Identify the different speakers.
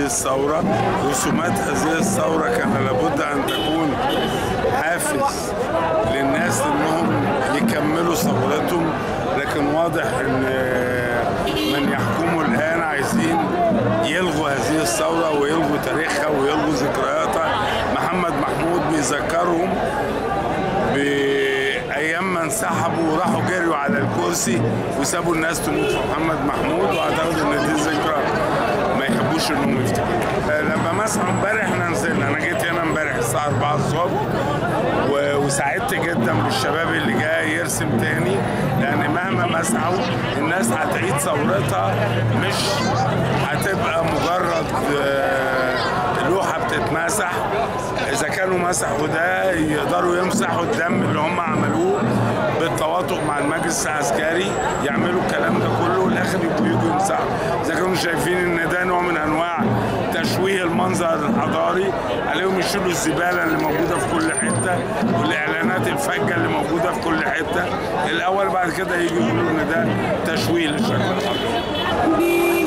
Speaker 1: الثورة رسومات هذه الثورة كان لابد أن تكون حافز للناس انهم يكملوا ثورتهم لكن واضح ان من يحكموا الان عايزين يلغوا هذه الثوره ويلغوا تاريخها ويلغوا ذكرياتها محمد محمود بيذكرهم بايام ما انسحبوا وراحوا جريوا على الكرسي وسابوا الناس تموت في محمد محمود واعتقد ان دي ذكرى ما يحبوش انهم يفتكروها لما مسحوا امبارح احنا نزلنا انا جيت هنا امبارح الساعه 4 الصبح و- وسعدت جدا بالشباب اللي جاي يرسم تاني لان مهما مسحوا الناس هتعيد ثورتها مش هتبقى مجرد آه، لوحه بتتمسح اذا كانوا مسحوا ده يقدروا يمسحوا الدم اللي هم عملوه بالتواطؤ مع المجلس العسكري يعملوا الكلام ده كله والاخر يبقوا يجوا يمسحوا اذا كانوا شايفين ان ده نوع من انواع تشويه المنظر الحضاري عليهم يشيلوا الزباله اللي موجوده في كل حته والاعلانات الفجه اللي موجوده في كل حته الاول بعد كده يجوا يقولوا ان ده تشويه للشكل الحضاري